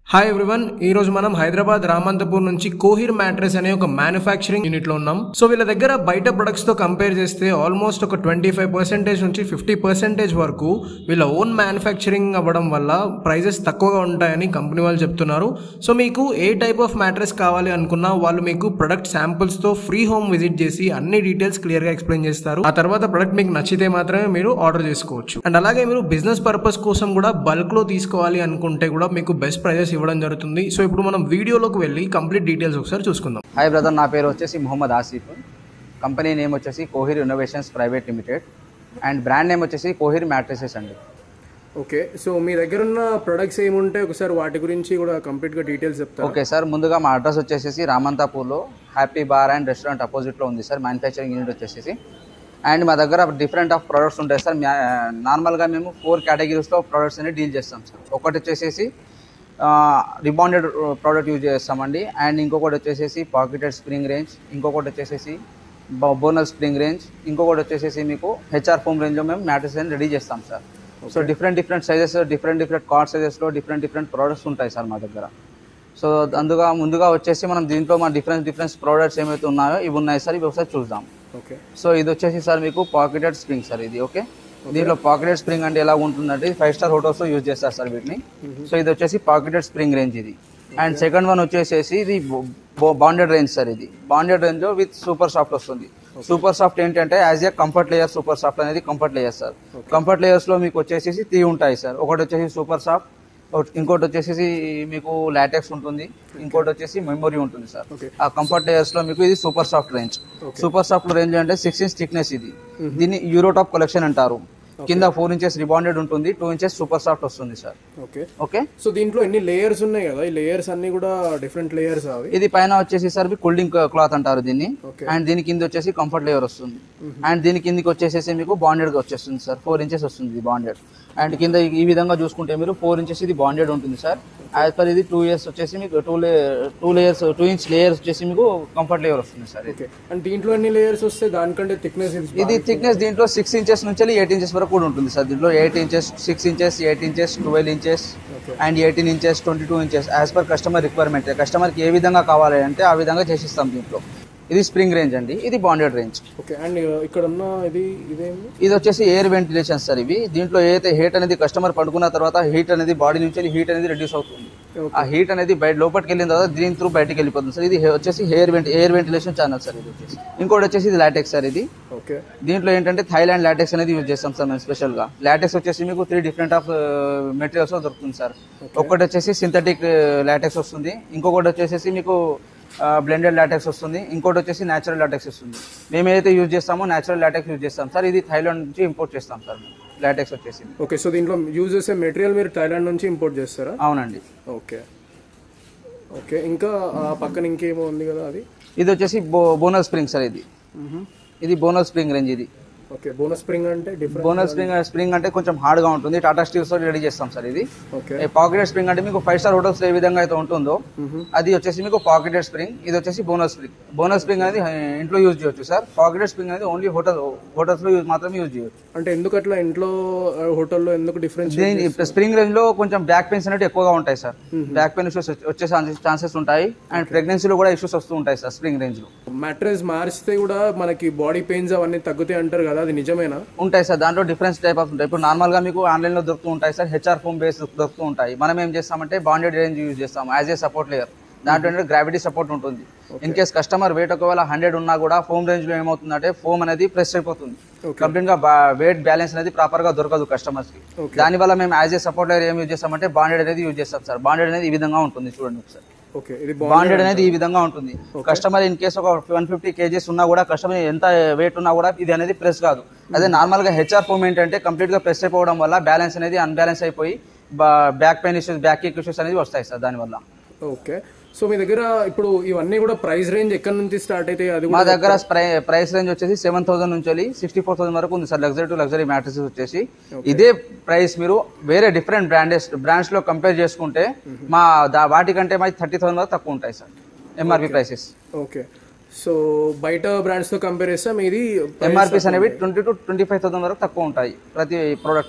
Hi everyone ఈ రోజు మనం హైదరాబాద్ రామంతపూర్ నుంచి కోహిర్ మ్యాట్రెస్ అనే ఒక మ్యానుఫ్యాక్చరింగ్ యూనిట్ లో ఉన్నాం సో వీళ్ళ దగ్గర బయట ప్రొడక్ట్స్ తో కంపేర్ చేస్తే ఆల్మోస్ట్ ఒక ట్వంటీ ఫైవ్ పర్సెంటేజ్ నుంచి ఫిఫ్టీ పర్సెంటేజ్ వరకు వీళ్ళ ఓన్ మ్యానుఫ్యాక్చరింగ్ అవ్వడం వల్ల ప్రైజెస్ తక్కువగా ఉంటాయని కంపెనీ వాళ్ళు చెప్తున్నారు సో మీకు ఏ టైప్ ఆఫ్ మ్యాట్రెస్ కావాలి అనుకున్నా వాళ్ళు మీకు ప్రొడక్ట్ శాంపుల్స్ తో ఫ్రీ హోమ్ విజిట్ చేసి అన్ని డీటెయిల్స్ క్లియర్ గా ఎక్స్ప్లెయిన్ చేస్తారు ఆ తర్వాత ప్రొడక్ట్ మీకు నచ్చితే మాత్రమే మీరు ఆర్డర్ చేసుకోవచ్చు అండ్ అలాగే మీరు బిజినెస్ పర్పస్ కోసం కూడా బల్క్ లో తీసుకోవాలి అనుకుంటే కూడా మీకు బెస్ట్ ప్రైజెస్ ఇవ్వడం జరుగుతుంది సో ఇప్పుడు మనం వీడియోలోకి వెళ్ళి కంప్లీట్ డీటెయిల్స్ ఒకసారి చూసుకుందాం హాయ్ బ్రదర్ నా పేరు వచ్చేసి మొహమ్మద్ ఆసిఫ్ కంపెనీ నేమ్ వచ్చేసి Kohir innovations private limited and brand name వచ్చేసి కోహిర్ మ్యాట్రిసెస్ అండి ఓకే సో మీ దగ్గర ఉన్న ప్రొడక్ట్స్ ఏముంటే ఒకసారి వాటి గురించి కూడా కంప్లీట్ గా డీటెయిల్స్ చెప్తారు ఓకే సార్ ముందుగా మా అడ్రస్ వచ్చేసి రామంతాపూర్లో హ్యాపీ బార్ అండ్ రెస్టారెంట్ అపోజిట్లో ఉంది సార్ మ్యానుఫ్యాక్చరింగ్ యూనిట్ వచ్చేసి అండ్ మా దగ్గర డిఫరెంట్ ఆఫ్ ప్రొడక్ట్స్ ఉంటాయి సార్ నార్మల్గా మేము ఫోర్ కేటగిరీస్లో ప్రొడక్ట్స్ అనేవి డీల్ చేస్తాం సార్ ఒకటి వచ్చేసి రిబాండెడ్ ప్రోడక్ట్ యూజ్ చేస్తామండి అండ్ ఇంకొకటి వచ్చేసి పాకెటెడ్ స్ప్రింగ్ రేంజ్ ఇంకొకటి వచ్చేసి బోనల్ స్ప్రింగ్ రేంజ్ ఇంకొకటి వచ్చేసి మీకు హెచ్ఆర్ ఫోమ్ రేంజ్లో మేము మ్యాట్రిక్స్ అని రెడీ చేస్తాం sir so different different sizes different different card సైజెస్లో డిఫరెంట్ డిఫరెంట్ ప్రోడక్ట్స్ ఉంటాయి సార్ మా దగ్గర సో అందుగా ముందుగా వచ్చేసి మనం దీంట్లో మా డిఫరెన్స్ డిఫరెన్స్ ప్రోడక్ట్స్ ఏమైతే ఉన్నాయో ఇవి ఉన్నాయి సార్ ఇవి ఒకసారి చూద్దాం ఓకే సో ఇది వచ్చేసి సార్ మీకు పాకెటెడ్ స్ప్రింగ్ సార్ ఇది ఓకే దీంట్లో పాకెటెడ్ స్ప్రింగ్ అంటే ఎలా ఉంటుందంటే ఫైవ్ స్టార్ హోటల్స్ యూజ్ చేస్తారు సార్ వీటిని సో ఇది వచ్చేసి పాకెటెడ్ స్ప్రింగ్ రేంజ్ ఇది అండ్ సెకండ్ వన్ వచ్చేసేసి ఇది బాండెడ్ రేంజ్ సార్ ఇది bonded range with super soft వస్తుంది సూపర్ సాఫ్ట్ ఏంటంటే as a comfort layer super soft అనేది comfort layer sir comfort layers లో మీకు వచ్చేసి త్రీ ఉంటాయి సార్ ఒకటి వచ్చేసి సూపర్ సాఫ్ట్ ఇంకోటి వచ్చేసి మీకు లాటెక్స్ ఉంటుంది ఇంకోటి వచ్చేసి మెమొరీ ఉంటుంది సార్ Okay. ఆ కంఫర్ట్ లేయర్స్ లో మీకు ఇది super soft range super soft range అంటే సిక్స్ ఇంచ్ థిక్నెస్ ఇది దీన్ని యూరోటాప్ కలెక్షన్ అంటారు కింద ఫోర్ ఇంచెస్ రిబాండెడ్ ఉంటుంది టూ ఇంచెస్ సూపర్ సాఫ్ట్ వస్తుంది సార్ ఓకే ఓకే సో దీంట్లో ఎన్ని లేయర్స్ ఉన్నాయి కదా ఈ లేయర్స్ అన్ని కూడా డిఫరెంట్ లేయర్స్ అవి ఇది పైన వచ్చేసి సార్ కూలింగ్ క్లాత్ అంటారు దీన్ని Okay. అండ్ దీని కింద వచ్చేసి కంఫర్ట్ లేయర్ వస్తుంది అండ్ దీని కిందకి వచ్చేసేసి మీకు బాండెడ్ గా వచ్చేస్తుంది సార్ ఫోర్ ఇంచెస్ వస్తుంది ఇది బాండెడ్ అండ్ కింద ఈ- ఈ విధంగా చూసుకుంటే మీరు ఫోర్ ఇంచెస్ ఇది బాండెడ్ ఉంటుంది సార్ యాజ్ పర్ ఇది టూ ఇయర్స్ వచ్చేసి మీకు two lay two layers two inch layers వచ్చేసి మీకు కంఫర్ట్ లేయర్ వస్తుంది సార్ ఇది ఓకే అండ్ దీంట్లో ఎన్ని లేయర్స్ వస్తే దానికంటే థిక్నెస్ ఇది థిక్నెస్ దీంట్లో సిక్స్ ఇంచెస్ నుంచి ఎయిట్ ఇంచెస్ వరకు కూడా ఉంటుంది సార్ దీంట్లో eight inches six inches eight inches twelve inches Okay. And eighteen inches twenty two inches as per customer requirement కస్టమర్కి ఏ విధంగా కావాలి అంటే ఆ విధంగా చేసిస్తాం దీంట్లో ఇది స్ప్రింగ్ రేంజ్ అండి ఇది బాండెడ్ రేంజ్ ఓకే అండ్ ఇక్కడ ఉన్న ఇది ఇదేమి ఇది వచ్చేసి ఎయిర్ వెంటిలేషన్ సార్ ఇవి దీంట్లో ఏదైతే హీట్ అనేది కస్టమర్ పడుకున్న తర్వాత హీట్ అనేది బాడీ నుంచి హీట్ అనేది రెడ్యూస్ అవుతుంది Okay. ఆ హీట్ అనేది బయట లోపలికి వెళ్ళిన తర్వాత దీని త్రూ బయటికి వెళ్ళిపోతుంది సార్ ఇది హే- వచ్చేసి హెయిర్ వెంటి ఎయిర్ వెంటిలేషన్ ఛానల్ సార్ ఇది వచ్చేసి ఇంకోటి వచ్చేసి ఇది లాటెక్స్ సార్ ఇది ఓకే దీంట్లో ఏంటంటే థైలాండ్ లాటెక్స్ అనేది యూజ్ చేస్తాం సార్ మేము స్పెషల్ గా లాటెక్స్ వచ్చేసి మీకు త్రీ డిఫరెంట్ ఆఫ్ మెటీరియల్స్ లో దొరుకుతుంది సార్ ఒకటి వచ్చేసి సింథటిక్ లాటెక్స్ వస్తుంది ఇంకొకటి వచ్చేసి మీకు బ్లెండెడ్ లాటెక్స్ వస్తుంది ఇంకోటి వచ్చేసి న్యాచురల్ లాటెక్స్ వస్తుంది మేము ఏదైతే యూజ్ చేస్తామో న్యాచురల్ లాటెక్స్ యూజ్ చేస్తాం సార్ ఇది థైలాండ్ నుంచి ఇంపోర్ట్ చేస్తాం సార్ లాటెక్స్ వచ్చేసి ఓకే సో దీంట్లో యూజ్ చేసే మెటీరియల్ మీరు థైలాండ్ నుంచి ఇంపోర్ట్ చేస్తారా అవునండి ఓకే ఓకే ఇంకా ఆ పక్కన ఇంకేమో ఉంది కదా అది ఇది వచ్చేసి బో బోనల్ స్ప్రింగ్ సార్ ఇది ఇది బోనల్ స్ప్రింగ్ రేంజ్ ఇది ఓకే బోనస్ స్ప్రింగ్ అంటే డిఫరెంట్ బోనల్ స్ప్రింగ్ స్ప్రింగ్ అంటే కొంచెం హార్డ్ గా ఉంటుంది టాటా స్టీల్స్ తో రెడీ చేస్తాం సార్ ఇది ఓకే పాకెటెడ్ స్ప్రింగ్ అంటే మీకు ఫైవ్ స్టార్ హోటల్స్ ఏ విధంగా అయితే ఉంటుందో అది వచ్చేసి మీకు పాకెటెడ్ స్ప్రింగ్ ఇది వచ్చేసి బోనస్ స్ప్రింగ్ బోనస్ స్ప్రింగ్ అనేది ఆ, ఇంట్లో యూజ్ చేయొచ్చు సార్ పాకెటెడ్ స్ప్రింగ్ అనేది ఓన్లీ హోటల్ హోటల్స్ లో యూజ్ మాత్రమే యూజ్ చేయొచ్చు అంటే ఎందుకు అట్లా ఇంట్లో హోటల్లో ఎందుకు డిఫరెన్స్ దీని స్ప్రింగ్ రేంజ్ లో కొంచెం బ్యాక్ పెయిన్స్ అనేవి ఎక్కువగా ఉంటాయి సార్ బ్యాక్ పెయిన్ ఇష్యూస్ వచ్చే ఛాన్సెస్ ఉంటాయి అండ్ ప్రెగ్నెన్సీలో కూడా ఇష్యూస్ వస్తూ ఉంటాయి సార్ స్ప్రింగ్ రేంజ్ లో మ్యాట్రెస్ మార్చితే కూడా మనకి బాడీ పెయిన్స్ అవన్నీ తగ్గుతాయి అంటారు కదా అది నిజమేనా ఉంటాయి సార్ దాంట్లో డిఫరెన్స్ టైప్ ఆఫ్ ఉంటాయి ఇప్పుడు నార్మల్ గా మీకు ఆన్లైన్ లో దొరుకుతూ ఉంటాయి సార్ హెచ్ఆర్ ఫోమ్ బేస్ దొరుకుతూ ఉంటాయి మనం ఏం చేస్తామంటే బాండెడ్ రేంజ్ యూజ్ చేస్తాం యాజ్ ఏ సపోర్ట్ లేయర్ దాంట్లో ఏంటంటే గ్రావిటీ సపోర్ట్ ఉంటుంది ఇన్ కేస్ కస్టమర్ వెయిట్ ఒకవేళ హండ్రెడ్ ఉన్నా కూడా ఫోమ్ రేంజ్ లో ఏమవుతుందంటే ఫోమ్ అనేది ప్రెస్ అయిపోతుంది కంప్లీట్ గా వెయిట్ బ్యాలెన్స్ అనేది ప్రాపర్ గా దొరకదు కస్టమర్స్ కి దానివల్ల మేము యాజ్ ఏ సపోర్ట్ లేయర్ ఏం యూజ్ చేస్తామంటే బాండెడ్ అనేది యూజ్ చేస్తాం సార్ బాండెడ్ అనేది ఈ విధంగా ఉంటుంది చూడండి ఒకసారి ఓకే ఇది బాండెడ్ అనేది ఈ విధంగా ఉంటుంది కస్టమర్ ఇన్ కేసు ఒక వన్ ఫిఫ్టీ కేజీస్ ఉన్నా కూడా కస్టమర్ ఎంత వెయిట్ ఉన్నా కూడా ఇది అనేది ప్రెస్ కాదు అదే నార్మల్ గా హెచ్ఆర్ ఫోమ్ ఏంటంటే కంప్లీట్ గా ప్రెస్ అయిపోవడం వల్ల బ్యాలెన్స్ అనేది అన్బ్యాలెన్స్ అయిపోయి back pain issues back kick issues అనేది వస్తాయి సార్ దానివల్ల ఓకే సో మీ దగ్గర ఇప్పుడు ఇవన్నీ కూడా ప్రైస్ రేంజ్ ఎక్కడి నుంచి స్టార్ట్ అయితే అది మా కూడా దగ్గర ప్రై- ప్రైస్ రేంజ్ వచ్చేసి సెవెన్ థౌసండ్ నుంచి వెళ్ళి సిక్స్టీ ఫోర్ థౌసండ్ వరకు ఉంది sir luxury to luxury mattresses వచ్చేసి ఇదే ప్రైస్ మీరు వేరే డిఫరెంట్ బ్రాండెస్ బ్రాండ్స్ లో కంపేర్ చేసుకుంటే మా దా- వాటికంటే మా థర్టీ థౌసండ్ వరకు తక్కువ ఉంటాయి sir MRP prices okay so బయట బ్రాండ్స్ తో కంపేర్ చేస్తే మీది ఎంఆర్పీస్ అనేవి twenty to twenty five thousand వరకు తక్కువ ఉంటాయి ప్రతి ప్రోడక్ట్ పైన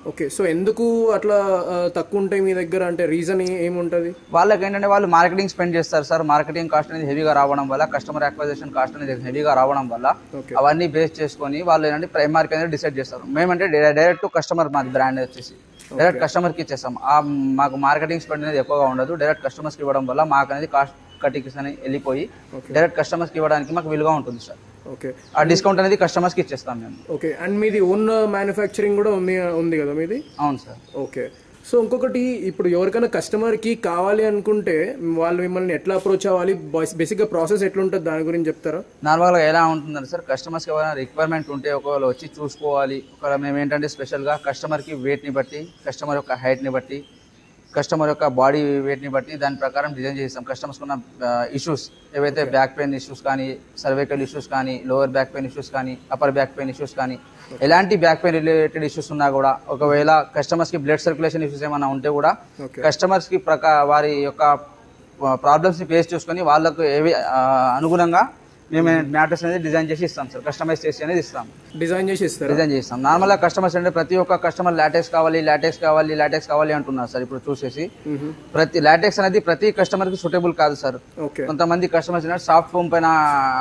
ఓకే సో ఎందుకు అట్లా ఆ, తక్కువ ఉంటాయి మీ దగ్గర అంటే రీజన్ ఏముంటుంది వాళ్ళకి ఏంటంటే వాళ్ళు మార్కెటింగ్ స్పెండ్ చేస్తారు సార్ మార్కెటింగ్ కాస్ట్ అనేది హెవీగా రావడం వల్ల కస్టమర్ అక్వైజేషన్ కాస్ట్ అనేది హెవీగా రావడం వల్ల ఓకే అవన్నీ బేస్ చేసుకొని వాళ్ళు ఏంటంటే ప్రైమ్ మార్కెట్ అనేది డిసైడ్ చేస్తారు మేమంటే డైరెక్ట్ కస్టమర్ మాది బ్రాండ్ వచ్చేసి డైరెక్ట్ కస్టమర్కి ఇచ్చేస్తాం ఆ మాకు మార్కెటింగ్ స్పెండ్ అనేది ఎక్కువగా ఉండదు డైరెక్ట్ కస్టమర్స్కి ఇవ్వడం వల్ల మాకు అనేది కాస్ట్ కటింగ్స్ అని వెళ్ళిపోయి ఓకే డైరెక్ట్ కస్టమర్స్కి ఇవ్వడానికి మాకు విలుగా ఉంటుంది సార్ ఓకే ఆ డిస్కౌంట్ అనేది కస్టమర్స్కి ఇచ్చేస్తాం మేము ఓకే అండ్ మీది ఓన్ మ్యానుఫ్యాక్చరింగ్ కూడా ఉంది ఉంది కదా మీది అవును సార్ ఓకే సో ఇంకొకటి ఇప్పుడు ఎవరికైనా కస్టమర్కి కావాలి అనుకుంటే వాళ్ళు మిమ్మల్ని ఎట్లా అప్రోచ్ అవ్వాలి బేసిక్గా ప్రాసెస్ ఎట్లుంటుంది దాని గురించి చెప్తారా నార్మల్గా ఎలా ఉంటుందంటే సార్ కస్టమర్స్కి ఏమైనా రిక్వైర్మెంట్ ఉంటే ఒకవేళ వచ్చి చూసుకోవాలి ఒకవేళ మేము ఏంటంటే స్పెషల్గా కస్టమర్కి వెయిట్ని బట్టి కస్టమర్ యొక్క హైట్ని బట్టి కస్టమర్ యొక్క బాడీ వెయిట్ని బట్టి దాని ప్రకారం డిజైన్ చేస్తాం కస్టమర్స్కి ఉన్న ఇష్యూస్ ఏవైతే బ్యాక్ పెయిన్ ఇష్యూస్ కానీ సర్వైకల్ ఇష్యూస్ కానీ లోవర్ బ్యాక్ పెయిన్ ఇష్యూస్ కానీ అప్పర్ బ్యాక్ పెయిన్ ఇష్యూస్ కానీ ఎలాంటి బ్యాక్ పెయిన్ రిలేటెడ్ ఇష్యూస్ ఉన్నా కూడా ఒకవేళ కస్టమర్స్కి బ్లడ్ సర్క్యులేషన్ ఇష్యూస్ ఏమైనా ఉంటే కూడా ఓకే కస్టమర్స్కి ప్రకా వారి యొక్క ప్రాబ్లమ్స్ని ఫేస్ చేసుకొని వాళ్ళకు ఏవి ఆ, అనుగుణంగా మేము మ్యాటర్స్ అనేది డిజైన్ చేసి ఇస్తాం సార్ కస్టమైజ్ చేసి అనేది ఇస్తాం డిజైన్ చేసి ఇస్తారా డిజైన్ చేస్తాం నార్మల్గా కస్టమర్స్ అంటే ప్రతి ఒక్క కస్టమర్ లాటెక్స్ కావాలి లాటెక్స్ కావాలి లాటెక్స్ కావాలి అంటున్నారు సార్ ఇప్పుడు చూసేసి మ్మ్. ప్రతి లాటెక్స్ అనేది ప్రతి కస్టమర్కి సూటబుల్ కాదు సార్ ఓకే కొంతమంది కస్టమర్స్ సాఫ్ట్ ఫోమ్ పైన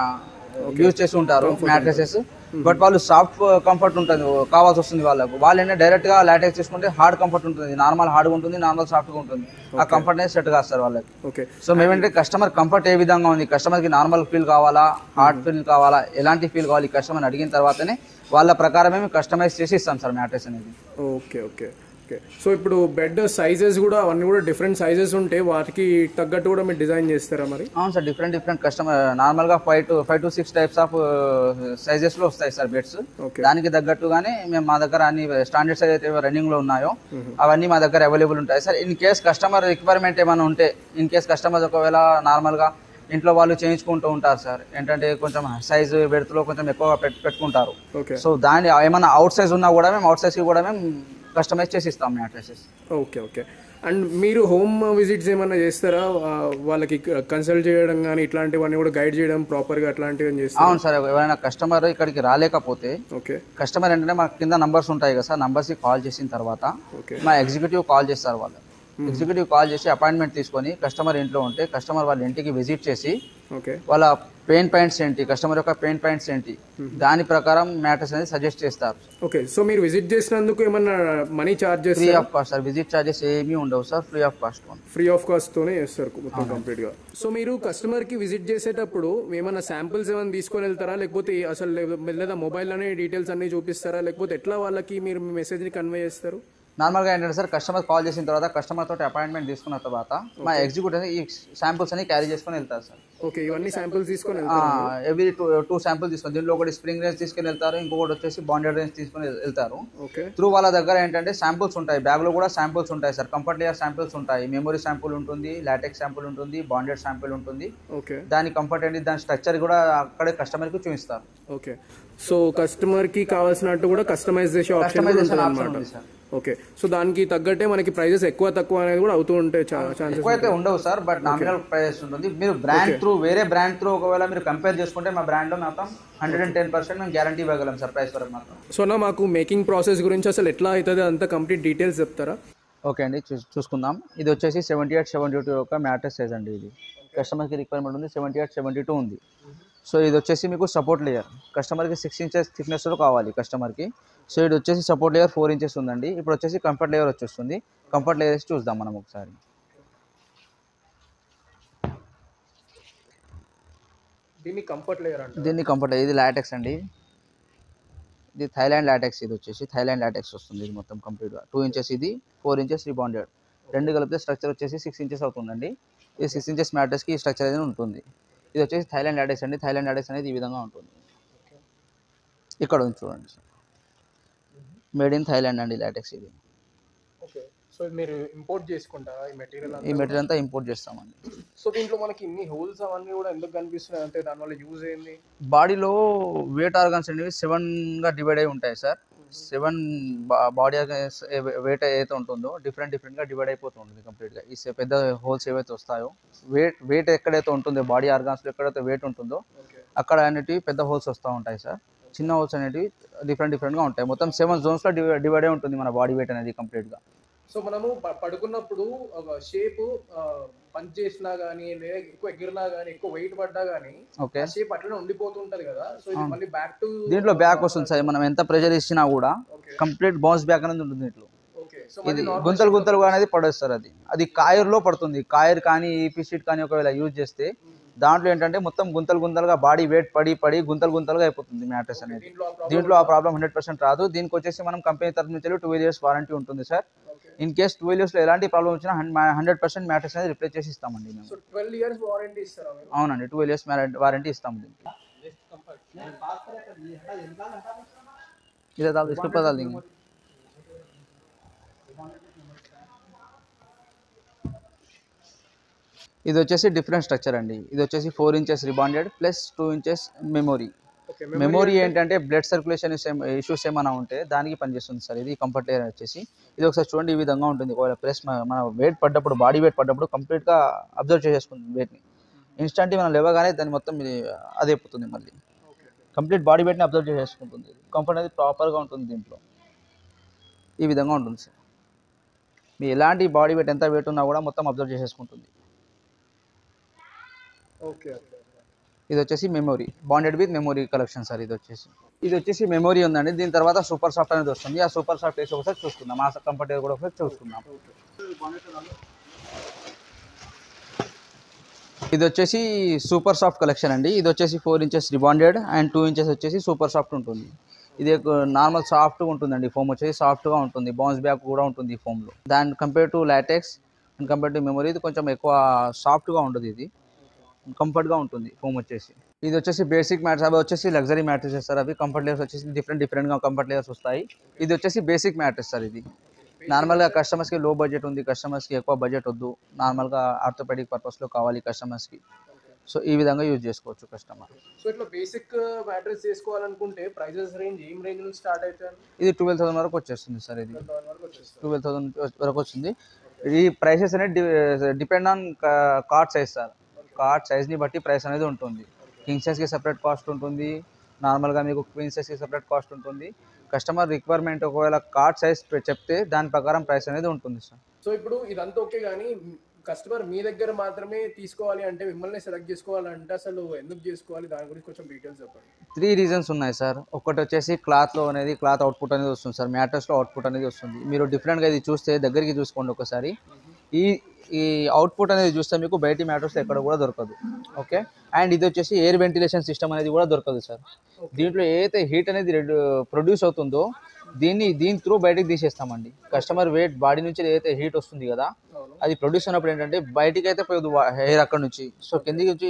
యూజ్ చేసి ఉంటారు మ్యాట్రసెస్ బట్ వాళ్ళు సాఫ్ట్ కంఫర్ట్ ఉంటుంది కావాల్సి వస్తుంది వాళ్ళకు వాళ్ళు ఏంటంటే డైరెక్ట్ గా లాటెక్స్ తీసుకుంటే హార్డ్ కంఫర్ట్ ఉంటుంది నార్మల్ హార్డ్గా ఉంటుంది నార్మల్ సాఫ్ట్ గా ఉంటుంది ఆ కంఫర్ట్ అనేది సెట్ కాదు సార్ వాళ్ళకి ఓకే సో మేమేంటే కస్టమర్ కంఫర్ట్ ఏ విధంగా ఉంది కస్టమర్ కి నార్మల్ ఫీల్ కావాలా హార్డ్ ఫీల్ కావాలా ఎలాంటి ఫీల్ కావాలి కస్టమర్ అడిగిన తర్వాతనే వాళ్ళ ప్రకారమే మేము కస్టమైజ్ చేసి ఇస్తాం సార్ మ్యాట్రెస్ అనేది ఓకే ఓకే ఓకే సో ఇప్పుడు బెడ్ సైజెస్ కూడా అవన్నీ కూడా డిఫరెంట్ సైజెస్ ఉంటే వాటికి తగ్గట్టు కూడా మీరు డిజైన్ చేస్తారా మరి అవును సార్ డిఫరెంట్ డిఫరెంట్ కస్టమర్ నార్మల్గా five to five to six types of sizes లో వస్తాయి సార్ బెడ్స్ ఓకే దానికి తగ్గట్టుగానే మేము మా దగ్గర అన్ని స్టాండర్డ్ సైజ్ అయితే రన్నింగ్ లో ఉన్నాయో అవన్నీ మా దగ్గర అవైలబుల్ ఉంటాయి sir in case customer requirement ఏమైనా ఉంటే ఇన్ కేస్ కస్టమర్ ఒకవేళ నార్మల్ గా ఇంట్లో వాళ్ళు చేయించుకుంటూ ఉంటారు సార్ ఏంటంటే కొంచెం సైజ్ లో కొంచెం ఎక్కువ పెట్టు పెట్టుకుంటారు ఓకే సో దాని ఏమైనా అవుట్ సైజ్ ఉన్నా కూడా మేము అవుట్ సైజ్ కి కూడా మేము కస్టమైజ్ చేసి ఇస్తాం మ్యాట్రెసెస్ ఓకే ఓకే అండ్ మీరు హోమ్ విజిట్స్ ఏమైనా చేస్తారా ఆ, వాళ్ళకి కన్సల్ట్ చేయడం కానీ ఇట్లాంటివన్నీ కూడా గైడ్ చేయడం ప్రాపర్గా అట్లాంటివి చేస్తారా అవును సార్ ఎవరైనా కస్టమర్ ఇక్కడికి రాలేకపోతే ఓకే కస్టమర్ ఏంటంటే మా కింద నంబర్స్ ఉంటాయి కదా సార్ నంబర్స్కి కాల్ చేసిన తర్వాత ఓకే మా ఎగ్జిక్యూటివ్ కాల్ చేస్తారు వాళ్ళు ఎగ్జిక్యూటివ్ కాల్ చేసి అపాయింట్మెంట్ తీసుకొని కస్టమర్ ఇంట్లో ఉంటే కస్టమర్ వాళ్ళ ఇంటికి విజిట్ చేసి ఓకే వాళ్ళ పెయిన్ పాయింట్స్ ఏంటి కస్టమర్ యొక్క పెయిన్ పాయింట్స్ ఏంటి దాని ప్రకారం మ్యాటర్స్ అనేది సజెస్ట్ చేస్తారు ఓకే సో మీరు విజిట్ చేసినందుకు ఏమన్నా మనీ ఛార్జ్ ఫ్రీ చేస్తారా of cost sir visit charges ఏమీ ఉండవు sir free of cost free of cost తోనే చేస్తారు మొత్తం కంప్లీట్ గా సో మీరు కస్టమర్ కి విజిట్ చేసేటప్పుడు ఏమైనా శాంపిల్స్ ఏమైనా తీసుకొని వెళ్తారా లేకపోతే అసలు లే- లేదా మొబైల్ లోనే డీటెయిల్స్ అన్ని చూపిస్తారా లేకపోతే ఎట్లా వాళ్ళకి మీరు మీ మెసేజ్ ని కన్వే చేస్తారు నార్మల్గా ఏంటంటే సార్ కస్టమర్ కాల్ చేసిన తర్వాత కస్టమర్ తోటి అపాయింట్మెంట్ తీసుకున్న తర్వాత మా ఎగ్జిక్యూటివ్ ఈ శాంపుల్స్ అని క్యారీ చేసుకొని వెళ్తారు సార్ ఓకే ఇవన్నీ శాంపిల్స్ తీసుకొని వెళ్తారా ఎవ్రీ టూ టూ శాంపుల్ తీసుకొని దీంట్లో ఒకటి స్ప్రింగ్ రేంజ్ తీసుకొని వెళ్తారు ఇంకొకటి వచ్చేసి బాండెడ్ రేంజ్ తీసుకొని వెళ్తారు ఓకే త్రూ వాళ్ళ దగ్గర ఏంటంటే శాంపుల్స్ ఉంటాయి బ్యాగ్ లో కూడా శాంపుల్స్ ఉంటాయి సార్ కంఫర్ట్ లేయర్ శాంపుల్స్ ఉంటాయి మెమరీ శాంపుల్ ఉంటుంది లాటెక్స్ శాంపుల్ ఉంటుంది బాండెడ్ శాంపుల్ ఉంటుంది ఓకే దాని కంఫర్ట్ ఏంటి దాని స్ట్రక్చర్ కూడా అక్కడే కస్టమర్ కి చూపిస్తారు ఓకే సో కస్టమర్ కి కావాల్సినట్టు కూడా కస్టమైజ్ చేసే ఆప్షన్ కూడా కస్టమైజేషన్ ఉంటుంది ఆప్షన్ అనమాట ఉంది సార్ ఓకే సో దానికి తగ్గట్టే మనకి ప్రైజెస్ ఎక్కువ తక్కువ అనేది కూడా అవుతూ ఉంటాయి ఛాన్సెస్ ఎక్కువైతే ఉండవు సార్ బట్ నామినల్ ప్రైస్ ఉంటుంది మీరు బ్రాండ్ త్రూ వేరే బ్రాండ్ త్రూ ఒకవేళ మీరు కంపేర్ చేసుకుంటే మా బ్రాండ్ లో మాత్రం హండ్రెడ్ అండ్ టెన్ పర్సెంట్ మేము గ్యారంటీ ఇవ్వగలం సార్ ప్రైస్ వరకు మాత్రం సో నా మాకు మేకింగ్ ప్రాసెస్ గురించి అసలు ఎట్లా అవుతుంది అంతా కంప్లీట్ డీటెయిల్స్ చెప్తారా ఓకే అండి చూ చూసుకుందాం ఇది వచ్చేసి సెవెంటీ ఎయిట్ సెవెంటీ టూ యొక్క మ్యాట్రెస్ సైజ్ అండి ఇది కస్టమర్కి రిక్వైర్మెంట్ ఉంది సెవెంటీ ఎయిట్ సెవెంటీ టూ ఉంది సో ఇది వచ్చేసి మీకు సపోర్ట్ లేయర్ కస్టమర్కి సిక్స్ ఇంచెస్ థిక్నెస్లో కావాలి కస్టమర్కి సో ఇది వచ్చేసి సపోర్ట్ లేయర్ ఫోర్ ఇంచెస్ ఉందండి ఇప్పుడు వచ్చేసి కంఫర్ట్ లేయర్ వచ్చేస్తుంది కంఫర్ట్ లేయర్ వేసి చూద్దాం మనం ఒకసారి దీన్ని కంఫర్ట్ లేయర్ అంట దీన్ని కంఫర్ట్ ఇది లాటెక్స్ అండి ఇది థైలాండ్ లాటెక్స్ ఇది వచ్చేసి థైలాండ్ లాటెక్స్ వస్తుంది ఇది మొత్తం కంప్లీట్గా టూ ఇంచెస్ ఇది ఫోర్ ఇంచెస్ రిబాండెడ్ రెండు కలిపితే స్ట్రక్చర్ వచ్చేసి సిక్స్ ఇంచెస్ అవుతుందండి ఈ సిక్స్ ఇంచెస్ మ్యాటర్స్కి ఈ స్ట్రక్చర్ అనేది ఉంటుంది ఇది వచ్చేసి థైలాండ్ లాటెక్స్ అండి థైలాండ్ లాటెక్స్ అనేది ఈ విధంగా ఉంటుంది ఇక్కడ ఉంది చూడండి మేడ్ ఇన్ థైలాండ్ అండి లాటెక్స్ ఇది ఓకే సో మీరు ఇంపోర్ట్ చేసుకుంటారా ఈ మెటీరియల్ ఈ మెటీరియల్ అంతా ఇంపోర్ట్ చేస్తామండి సో దీంట్లో మనకి ఇన్ని హోల్స్ అవన్నీ కూడా ఎందుకు కనిపిస్తున్నాయి అంటే దానివల్ల యూజ్ ఏంది బాడీలో వెయిట్ ఆర్గన్స్ అనేవి సెవెన్గా డివైడ్ అయి ఉంటాయి సార్ సెవెన్ బాడీ వెయిట్ ఏదైతే ఉంటుందో డిఫరెంట్ డిఫరెంట్గా డివైడ్ అయిపోతూ ఉంటుంది కంప్లీట్గా ఈ se- పెద్ద హోల్స్ ఏవైతే వస్తాయో వెయిట్ వెయిట్ ఎక్కడైతే ఉంటుందో బాడీ ఆర్గాన్స్లో ఎక్కడైతే వెయిట్ ఉంటుందో ఓకే అక్కడ అనేటివి పెద్ద హోల్స్ వస్తూ ఉంటాయి సార్ చిన్న హోల్స్ అనేవి డిఫరెంట్ డిఫరెంట్గా ఉంటాయి మొత్తం సెవెన్ జోన్స్లో డివైడ్ అయి ఉంటుంది మన బాడీ వెయిట్ అనేది కంప్లీట్గా సో మనము ప- పడుకున్నప్పుడు ఒక షేప్ పంచ్ చేసినా గానీ లేదా ఎక్కువ ఎగిరినా గానీ ఎక్కువ వెయిట్ పడ్డా గానీ ఓకే ఆ షేప్ అట్లనే ఉండిపోతుంటది కదా సో ఇది మళ్ళీ బ్యాక్ టు దీంట్లో బ్యాక్ వస్తుంది సార్ మనం ఎంత ప్రెషర్ ఇచ్చినా కూడా ఓకే కంప్లీట్ బౌన్స్ బ్యాక్ అనేది ఉంటుంది దీంట్లో ఓకే సో ఇది గుంతలు గుంతలుగా అనేది పడేస్తారు అది అది కాయర్లో పడుతుంది కాయర్ కానీ ఈపీ షీట్ కానీ ఒకవేళ యూజ్ చేస్తే దాంట్లో ఏంటంటే మొత్తం గుంతలు గుంతలుగా బాడీ వెయిట్ పడి పడి గుంతలు గుంతలుగా అయిపోతుంది మ్యాట్రెస్ అనేది దీంట్లో ఆ problem దీంట్లో ఆ ప్రాబ్లం హండ్రెడ్ పర్సెంట్ రాదు దీనికి వచ్చేసి మనం కంపెనీ తరఫు నుంచి టూ ఇయర్స్ వారంటీ ఉంటుంది sir okay in case two ఇయర్స్లో ఎలాంటి ప్రాబ్లం వచ్చినా హండ్రెడ్ పర్సెంట్ మ్యాట్రెస్ అనేది రిప్లేస్ చేసి ఇస్తామండి మేము సో ట్వెల్వ్ ఇయర్స్ వారంటీ ఇస్తారా మీరు అవునండి టూ ఇయర్స్ వారంటీ ఇస్తాము దీనికి ఇదే దాల్ इसके ऊपर डाल देंगे ఇది వచ్చేసి డిఫరెంట్ స్ట్రక్చర్ అండి ఇది వచ్చేసి four inches rebonded plus two inches memory okay memory ఏంటంటే బ్లడ్ సర్క్యులేషన్ ఇష్యూస్ ఏమైనా ఉంటే దానికి పనిచేస్తుంది సార్ ఇది కంఫర్ట్ లేయర్ వచ్చేసి ఇది ఒకసారి చూడండి ఈ విధంగా ఉంటుంది ఒకవేళ ప్లస్ మన వెయిట్ పడ్డప్పుడు బాడీ వెయిట్ పడ్డప్పుడు కంప్లీట్గా అబ్జర్వ్ చేసేసుకుంటుంది వెయిట్ని ఇన్స్టంట్ మనం లేవగానే దాన్ని మొత్తం ఇది అదే అయిపోతుంది మళ్ళీ కంప్లీట్ బాడీ వెయిట్ని అబ్జర్వ్ చేసేసుకుంటుంది కంఫర్ట్ అనేది ప్రాపర్గా ఉంటుంది దీంట్లో ఈ విధంగా ఉంటుంది సార్ మీ ఎలాంటి బాడీ వెయిట్ ఎంత వెయిట్ ఉన్నా కూడా మొత్తం అబ్జర్వ్ చేసేసుకుంటుంది ఓకే ఓకే ఇది వచ్చేసి memory bonded with memory collection sir ఇది వచ్చేసి ఇది వచ్చేసి మెమొరీ ఉందండి దీని తర్వాత సూపర్ సాఫ్ట్ అనేది వస్తుంది ఆ సూపర్ సాఫ్ట్ వేసి ఒకసారి చూసుకుందాం ఆ కంఫర్ట్ కూడా ఒకసారి చూసుకుందాం ఇది వచ్చేసి సూపర్ సాఫ్ట్ కలెక్షన్ అండి ఇది వచ్చేసి four inches rebonded and two inches వచ్చేసి సూపర్ సాఫ్ట్ ఉంటుంది ఇది నార్మల్ సాఫ్ట్గా ఉంటుందండి ఫోమ్ వచ్చేసి సాఫ్ట్గా ఉంటుంది బౌన్స్ బ్యాక్ కూడా ఉంటుంది ఈ ఫోమ్లో దాని compare to latex and compare to memory ఇది కొంచెం ఎక్కువ సాఫ్ట్గా ఉంటుంది ఇది కంఫర్ట్గా ఉంటుంది ఫోమ్ వచ్చేసి ఇది వచ్చేసి బేసిక్ మ్యాట్స్ అవి వచ్చేసి లగ్జరీ మ్యాట్రెస్ సార్ అవి కంఫర్ట్ లేయర్స్ వచ్చేసి డిఫరెంట్ డిఫరెంట్గా కంఫర్ట్ లేయర్స్ వస్తాయి ఇది వచ్చేసి బేసిక్ మ్యాట్రెస్ సార్ ఇది నార్మల్గా కస్టమర్స్కి లో బడ్జెట్ ఉంది కస్టమర్స్కి ఎక్కువ బడ్జెట్ వద్దు నార్మల్గా ఆర్థోపెడిక్ పర్పస్లో కావాలి కస్టమర్స్కి సో ఈ విధంగా యూజ్ చేసుకోవచ్చు కస్టమర్ సో ఇట్లా బేసిక్ మ్యాట్రెస్ చేసుకోవాలనుకుంటే ప్రైజెస్ రేంజ్ ఏం రేంజ్ నుంచి స్టార్ట్ అవుతాయి ఇది ట్వెల్వ్ థౌసండ్ వరకు వచ్చేస్తుంది సార్ ఇది వరకు వచ్చేస్తారు ట్వెల్వ్ థౌసండ్ వరకు వచ్చింది ఈ ప్రైసెస్ అనేది depend on card size sir card సైజ్ని బట్టి ప్రైస్ అనేది ఉంటుంది కింగ్ సైజ్కి సపరేట్ కాస్ట్ ఉంటుంది నార్మల్గా మీకు క్వీన్ సైజ్కి సపరేట్ కాస్ట్ ఉంటుంది కస్టమర్ రిక్వైర్మెంట్ ఒకవేళ కార్డ్ సైజ్ చెప్తే దాని ప్రకారం ప్రైస్ అనేది ఉంటుంది సార్ సో ఇప్పుడు ఇదంతా ఓకే కానీ కస్టమర్ మీ దగ్గర మాత్రమే తీసుకోవాలి అంటే మిమ్మల్ని సెలెక్ట్ చేసుకోవాలంటే అసలు ఎందుకు చేసుకోవాలి దాని గురించి కొంచెం డీటెయిల్స్ చెప్పండి త్రీ రీజన్స్ ఉన్నాయి సార్ ఒకటి వచ్చేసి క్లాత్లో అనేది క్లాత్ అవుట్పుట్ అనేది వస్తుంది సార్ మ్యాటర్స్లో అవుట్పుట్ అనేది వస్తుంది మీరు డిఫరెంట్గా ఇది చూస్తే దగ్గరికి చూసుకోండి ఒకసారి ఈ ఈ అవుట్పుట్ అనేది చూస్తే మీకు బయటి మ్యాటర్స్ ఎక్కడ కూడా దొరకదు ఓకే అండ్ ఇది వచ్చేసి ఎయిర్ వెంటిలేషన్ సిస్టమ్ అనేది కూడా దొరకదు సార్ దీంట్లో ఏదైతే హీట్ అనేది ప్రొడ్యూస్ అవుతుందో దీన్ని దీని త్రూ బయటికి తీసేస్తామండి కస్టమర్ వెయిట్ బాడీ నుంచి ఏదైతే హీట్ వస్తుంది కదా అవును అది ప్రొడ్యూస్ అయినప్పుడు ఏంటంటే బయటికి అయితే పోదు హెయిర్ అక్కడ నుంచి సో కిందికి వచ్చి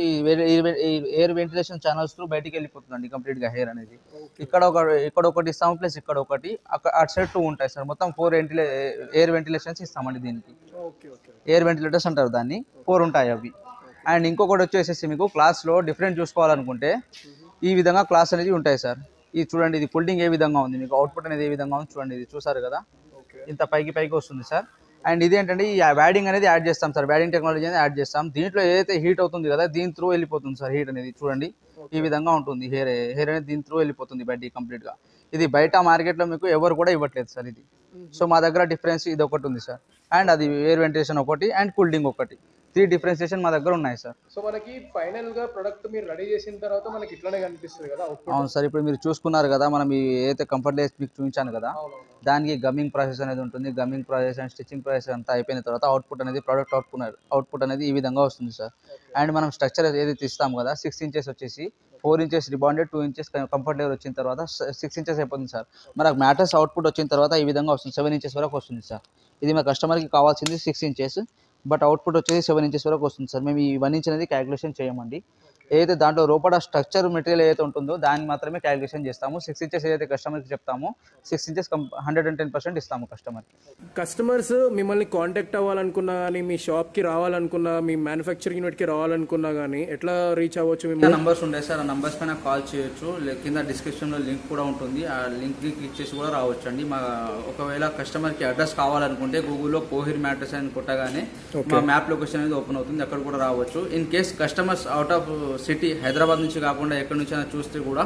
ఎయిర్ వెంటిలేషన్ ఛానల్స్ త్రూ బయటికి వెళ్ళిపోతుందండి కంప్లీట్గా హెయిర్ అనేది ఇక్కడ ఒక ఇక్కడ ఒకటి ఇస్తాము ప్లస్ ఇక్కడ ఒకటి అక్కడ అటు సైడ్ టూ ఉంటాయి సార్ మొత్తం ఫోర్ వెంటిలే ఎయిర్ వెంటిలేషన్స్ ఇస్తామండి దీనికి ఓకే ఓకే ఎయిర్ వెంటిలేటర్స్ అంటారు దాన్ని ఫోర్ ఉంటాయి అవి అండ్ ఇంకొకటి వచ్చేసేసి మీకు క్లాస్లో డిఫరెంట్ చూసుకోవాలనుకుంటే ఈ విధంగా క్లాస్ అనేది ఉంటాయి సార్ ఇది చూడండి ఇది కూల్డింగ్ ఏ విధంగా ఉంది మీకు అవుట్పుట్ అనేది ఏ విధంగా ఉంది చూడండి ఇది చూసారు కదా ఓకే ఇంత పైకి పైకి వస్తుంది సార్ అండ్ ఇది ఏంటంటే ఈ వ్యాడింగ్ అనేది యాడ్ చేస్తాం సార్ వ్యాడింగ్ టెక్నాలజీ అనేది యాడ్ చేస్తాం దీంట్లో ఏదైతే హీట్ అవుతుంది కదా దీని త్రూ వెళ్ళిపోతుంది సార్ హీట్ అనేది చూడండి ఈ విధంగా ఉంటుంది హెయిర్ హెయిర్ అనేది దీని త్రూ వెళ్ళిపోతుంది బయటికి కంప్లీట్గా ఇది బయట మార్కెట్లో మీకు ఎవరు కూడా ఇవ్వట్లేదు సార్ ఇది సో మా దగ్గర డిఫరెన్స్ ఇది ఒకటి ఉంది సార్ అండ్ అది ఎయిర్ వెంటిలేషన్ ఒకటి అండ్ కూల్డింగ్ ఒకటి త్రీ డిఫరెన్సియేషన్ మా దగ్గర ఉన్నాయి సార్ సో మనకి ఫైనల్ గా ప్రొడక్ట్ మీరు రెడీ చేసిన తర్వాత మనకి ఇట్లానే కనిపిస్తుంది కదా అవుట్పుట్ అవును సార్ ఇప్పుడు మీరు చూసుకున్నారు కదా మనం ఈ ఏదైతే కంఫర్ట్ లేస్ మీకు చూపించాను కదా అవునవును దానికి గమ్మింగ్ ప్రాసెస్ అనేది ఉంటుంది gumming process and stitching process అంతా అయిపోయిన తర్వాత అవుట్పుట్ అనేది ప్రోడక్ట్ అవుట్పుట్ అవుట్పుట్ అనేది ఈ విధంగా వస్తుంది సార్ అండ్ మనం స్ట్రక్చర్ ఏదైతే ఇస్తాం కదా సిక్స్ ఇంచెస్ వచ్చేసి four inches rebonded two inches comfort level వచ్చిన తర్వాత సిక్స్ ఇంచెస్ అయిపోతుంది సార్ మనకు మ్యాటర్స్ అవుట్పుట్ వచ్చిన తర్వాత ఈ విధంగా వస్తుంది సెవెన్ ఇంచెస్ వరకు వస్తుంది సార్ ఇది మా కస్టమర్కి కావాల్సింది సిక్స్ ఇంచెస్ బట్ అవుట్పుట్ వచ్చేసి సెవెన్ ఇంచెస్ వరకు వస్తుంది సార్ మేము ఈ వన్ ఇంచ్ అనేది క్యాలిక్యులేషన్ చేయమండి ఏదైతే దాంట్లో లోపల స్ట్రక్చర్ మెటీరియల్ ఏదైతే ఉంటుందో దాన్ని మాత్రమే క్యాలిక్యులేషన్ చేస్తాము సిక్స్ ఇంచెస్ ఏదైతే కస్టమర్కి చెప్తామో six inches hundred and ten percent ఇస్తాము కస్టమర్కి కస్టమర్స్ మిమ్మల్ని కాంటాక్ట్ అవ్వాలనుకున్నా కానీ మీ షాప్ కి రావాలనుకున్నా మీ మ్యానుఫ్యాక్చరింగ్ యూనిట్ కి రావాలనుకున్నా కానీ ఎట్లా రీచ్ అవ్వచ్చు మిమ్మల్ని నంబర్స్ ఉంటాయి సార్ ఆ నంబర్స్ పైన కాల్ చేయొచ్చు లే- కింద డిస్క్రిప్షన్లో లింక్ కూడా ఉంటుంది ఆ లింక్ని క్లిక్ చేసి కూడా రావచ్చు అండి మా ఒకవేళ కస్టమర్కి అడ్రస్ కావాలనుకుంటే గూగుల్లో కోహిర్ మ్యాట్రస్ అని కొట్టగానే మా మ్యాప్ లొకేషన్ అనేది ఓపెన్ అవుతుంది అక్కడ కూడా రావచ్చు in case customers out of city Hyderabad నుంచి కాకుండా ఎక్కడి నుంచి అయినా చూస్తే కూడా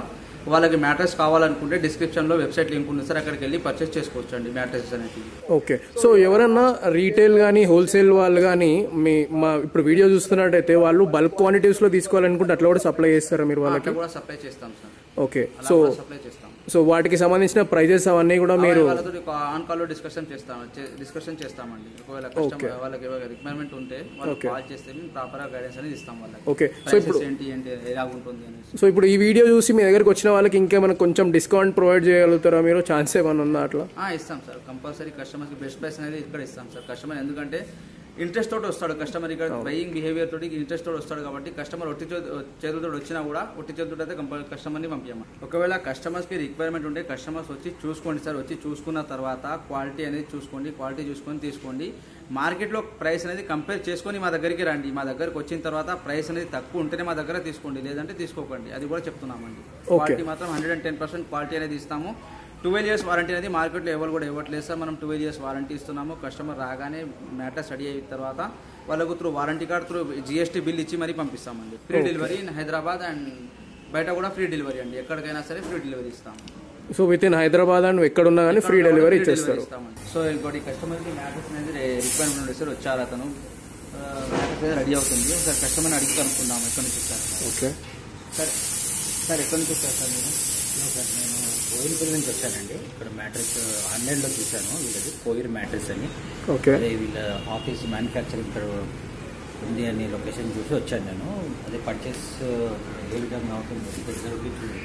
వాళ్ళకి మ్యాట్రెస్ కావాలనుకుంటే డిస్క్రిప్షన్లో వెబ్సైట్ లింక్ ఉంది సార్ అక్కడికి వెళ్ళి పర్చేస్ చేసుకోవచ్చు అండి మ్యాట్రెసెస్ అనేవి ఓకే సో ఎవరన్నా రీటైల్ కానీ హోల్సేల్ వాళ్ళు కానీ మీ మా ఇప్పుడు వీడియో చూస్తున్నట్టయితే వాళ్ళు బల్క్ క్వాంటిటీస్లో తీసుకోవాలనుకుంటే అట్లా కూడా సప్లై చేస్తారా మీరు వాళ్ళకి అట్లా కూడా సప్లై చేస్తాం సార్ ఓకే అలా సో కూడా సప్లై చేస్తాం సో వాటికి సంబంధించిన ప్రైజెస్ అవన్నీ కూడా మీరు వాళ్ళతో ఆన్ కాల్ లో డిస్కషన్ చేస్తాం డిస్కషన్ చేస్తామండి ఒకవేళ కస్టమర్ వాళ్ళకి రిక్వైర్మెంట్ ఉంటే వాళ్ళకి కాల్ చేస్తే మేము ప్రాపర్ గా గైడెన్స్ అనేది ఇస్తాం వాళ్ళకి ఓకే సో ప్రైసెస్ ఏంటి ఏంటి ఎలా ఉంటుంది అనేసి సో ఇప్పుడు ఈ వీడియో చూసి మీ దగ్గరికి వచ్చిన వాళ్ళకి ఇంకేమైనా కొంచెం డిస్కౌంట్ ప్రొవైడ్ చేయగలుగుతారా మీరు ఛాన్స్ ఏమైనా ఉందా అట్లా ఆ, ఇస్తాం సార్ కంపల్సరీ కస్టమర్ కి బెస్ట్ ప్రైస్ అనేది ఇక్కడ ఇస్తాం సార్ కస్టమర్ ఎందుకంటే ఇంట్రెస్ట్ తోటి వస్తాడు కస్టమర్ ఇక్కడ బయింగ్ బిహేవియర్ తోటి ఇంట్రెస్ట్ తోటి వస్తాడు కాబట్టి కస్టమర్ ఒట్టి చేతులతో వచ్చినా కూడా ఒట్టి చేతులతో అయితే కంపల్ కస్టమర్ని పంపించమా ఒకవేళ కస్టమర్స్ కి రిక్వైర్మెంట్ ఉంటే కస్టమర్స్ వచ్చి చూసుకోండి సార్ వచ్చి చూసుకున్న తర్వాత క్వాలిటీ అనేది చూసుకోండి క్వాలిటీ చూసుకొని తీసుకోండి మార్కెట్లో ప్రైస్ అనేది కంపేర్ చేసుకొని మా దగ్గరికి రండి మా దగ్గరికి వచ్చిన తర్వాత ప్రైస్ అనేది తక్కువ ఉంటేనే మా దగ్గర తీసుకోండి లేదంటే తీసుకోకండి అది కూడా చెప్తున్నామండి క్వాలిటీ మాత్రం hundred and ten percent quality అనేది ఇస్తాము ట్వెల్వ్ ఇయర్స్ వారంటీ అనేది మార్కెట్లో ఎవరు కూడా ఇవ్వట్లేదు సార్ మనం ట్వెల్వ్ ఇయర్స్ వారంటీ ఇస్తున్నాము కస్టమర్ రాగానే మ్యాటర్ స్టడీ అయిన తర్వాత వాళ్ళకు through warranty card through GST bill ఇచ్చి మరీ పంపిస్తామండి free delivery in Hyderabad and బయట కూడా ఫ్రీ డెలివరీ అండి ఎక్కడికైనా సరే ఫ్రీ డెలివరీ ఇస్తాము so within Hyderabad and ఎక్కడున్నా కానీ ఫ్రీ డెలివరీ ఇచ్చేస్తారు ఇస్తామండి సో ఇంకోటి కస్టమర్కి మ్యాటర్స్ అనేది రిక్వైర్మెంట్ ఉంది సార్ వచ్చారు అతను మ్యాటర్స్ అనేది రెడీ అవుతుంది ఒకసారి కస్టమర్ని అడిగి కనుక్కుందాం ఎక్కడి నుంచి ఇస్తారు ఓకే సార్ సార్ ఎక్కడి నుంచి వస్తారు సార్ మీరు సార్ నేను కోయిల్పల్లి నుంచి వచ్చానండి ఇక్కడ మ్యాట్రిక్స్ ఆన్లైన్లో చూశాను వీళ్ళది కోయిర్ మ్యాట్రిక్స్ అని ఓకే అదే వీళ్ళ ఆఫీస్ మ్యానుఫ్యాక్చరింగ్ ఇక్కడ ఉంది అని లొకేషన్ చూసి వచ్చాను నేను అదే పర్చేస్ ఏ విధంగా అవుతుంది దగ్గర ఉండి చూడండి.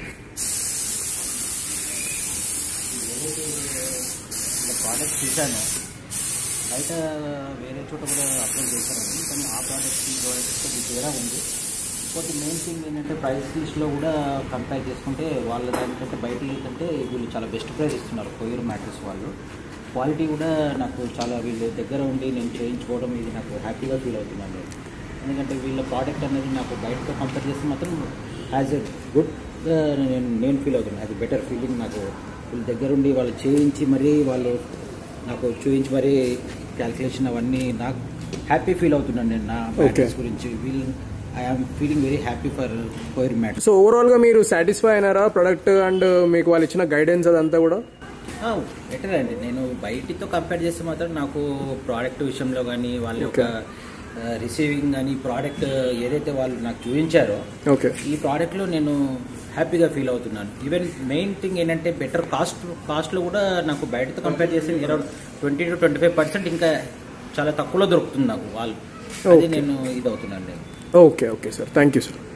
ఏదైతే వీళ్ళ ప్రోడక్ట్ చూశాను బయట వేరే చోట కూడా అప్లై చేశారండి కానీ ఆ ప్రోడక్ట్ ఈ ప్రోడక్ట్ కొద్దిగా తేడా ఉంది ఇంకోటి మెయిన్ థింగ్ ఏంటంటే ప్రైస్ లిస్ట్లో కూడా కంపేర్ చేసుకుంటే వాళ్ళ దానికంటే బయట కంటే వీళ్ళు చాలా బెస్ట్ ప్రైస్ ఇస్తున్నారు కొయ్యూరు మ్యాట్రిక్స్ వాళ్ళు క్వాలిటీ కూడా నాకు చాలా వీళ్ళ దగ్గర ఉండి నేను చేయించుకోవడం ఇది నాకు హ్యాపీగా ఫీల్ అవుతున్నాను నేను. ఎందుకంటే వీళ్ళ ప్రోడక్ట్ అనేది నాకు బయటతో కంపేర్ చేస్తే మాత్రం యాజ్ ఎ గుడ్ నేను నేను ఫీల్ అవుతున్నాను అది బెటర్ ఫీలింగ్ నాకు వీళ్ళ దగ్గర ఉండి వాళ్ళు చేయించి మరీ వాళ్ళు నాకు చూపించి మరీ క్యాల్కులేషన్ అవన్నీ నాకు హ్యాపీ ఫీల్ అవుతున్నాను నేను నా మ్యాట్రిక్స్ గురించి well I'm feeling very happy for coir matrix so overall గా మీరు సాటిస్ఫై అయినారా ప్రొడక్ట్ అండ్ మీకు వాళ్ళు ఇచ్చిన గైడెన్స్ అదంతా కూడా బెటర్ అండి నేను బయటితో కంపేర్ చేస్తే మాత్రం నాకు ప్రోడక్ట్ విషయంలో కానీ వాళ్ళ యొక్క రిసీవింగ్ కానీ ప్రోడక్ట్ ఏదైతే వాళ్ళు నాకు చూపించారో ఓకే ఈ ప్రోడక్ట్లో నేను హ్యాపీగా ఫీల్ అవుతున్నాను ఈవెన్ మెయిన్ థింగ్ ఏంటంటే బెటర్ కాస్ట్ కాస్ట్లో కూడా నాకు బయటతో కంపేర్ చేస్తే around twenty to twenty five percent ఇంకా చాలా తక్కువలో దొరుకుతుంది నాకు వాళ్ళు అది నేను ఇది అవుతున్నాను నేను okay okay sir thank you sir